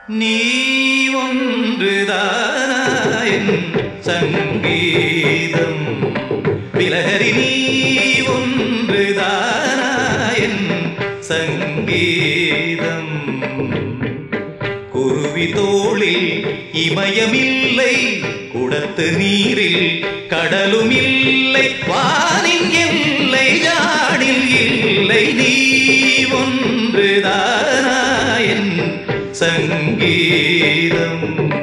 நீ ஒன்றுதானாயன் சங்கீதம் விலகரி நீ ஒன்றுதானாயன் சங்கீதம் குருவி தோளில் இமயமில்லை குடத்து நீரில் கடலும் இல்லை வானின் எல்லை ஜாடில் இல்லை நீ ஒன்றுதானாயன் சங்கீதம்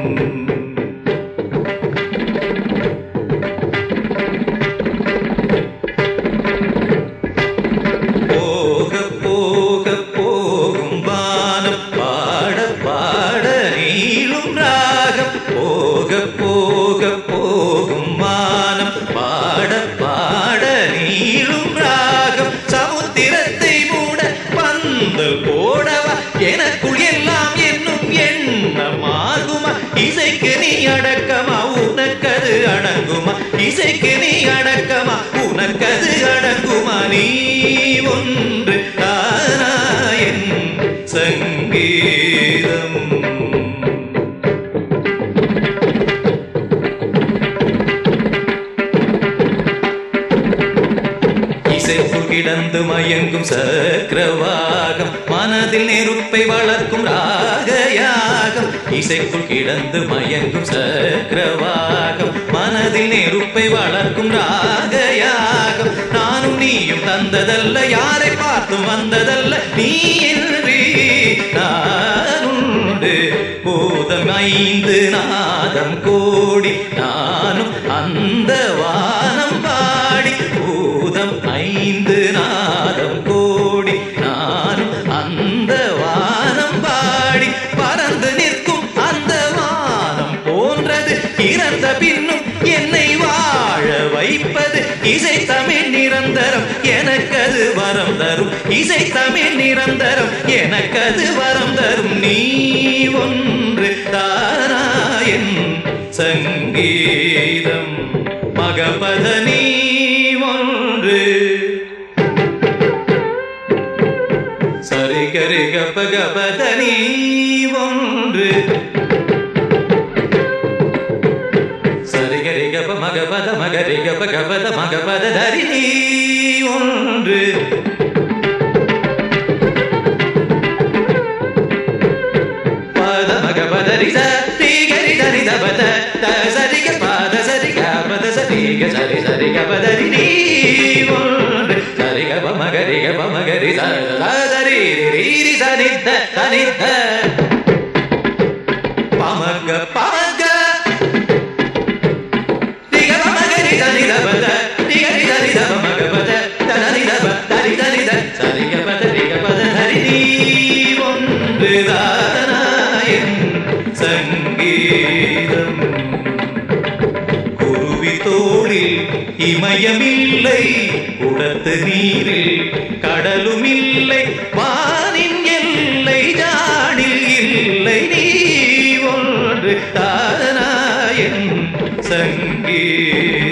போக போக போகும் வானம் பாட பாட நீளும் ராகம் போக போக போகும் வானம் பாட பாட நீளும் ராகம் சமுத்திரத்தை மூட பந்தல் போடவா எனக்குள் எல்லாம் என்னும் எண்ணமாகுமா இசைக்கு நீ அடக்கமா உனக்கது அடங்குமா இசைக்கு நீ அடக்கமா உனக்கது அடங்குமா நீ ஒன்று தானாயன் சங்கீதம் இசைக்குள் கிடந்து மயங்கும் சக்கரவாகம் மனதில் நெருப்பை வளர்க்கும் ராகயாகம் இசைக்குள் கிடந்து மயங்கும் சக்கரவாகம் மனதில் நெருப்பை வளர்க்கும் ராகயாகம் நானும் நீயும் தந்ததல்ல யாரை பார்த்து வந்ததல்ல நீ என்று நானுண்டு பூதம் ஐந்து நாதம் கோடி நானும் அந்த வானம் பாடி பூதம் ஐந்து நாதம் கோடி நானும் அந்த வானம் பாடி பறந்து நிற்கும் அந்த வானம் போன்றது இறந்த பின்னும் என்னை வாழ வைப்பது இசை தமிழ் நிரந்தரம் எனக்கது வரம் தரும் இசை தமிழ் நிரந்தரம் எனக்கது வரம் தரும் நீ ஒன்று தாராயன் சங்கீதம் மகபத நீ ஒன்று சரி கரி கப கபத நீ ஒன்று சரி கரி கப மகபத மகரி கப கபத மகபத தரி நீ ஒன்று பத மகபத ரிச ரி கரி தரி தபத த சரி க பத சரி க பத சரி க சரி சரி க பத ரி நீ ஒன்று சரி க ப மகரி க ப மகரி ச ச சரி ரி ரி ரி ச நி த த நி த பமக பமக ரி க ப மகரி த நி த பத ரி க ரி த நி த ப மக பத த த நி த ப த ரி த நி த சரி க பத ரி க பத ஹரி நீ ஒன்று தானாயன் சங்கீதம் குருவி தோளில் இமயமில்லை குடத்து நீரில் கடலும் இல்லை வானின் எல்லை ஜாடில் இல்லை நீ ஒன்று தானாயன் சங்கீதம்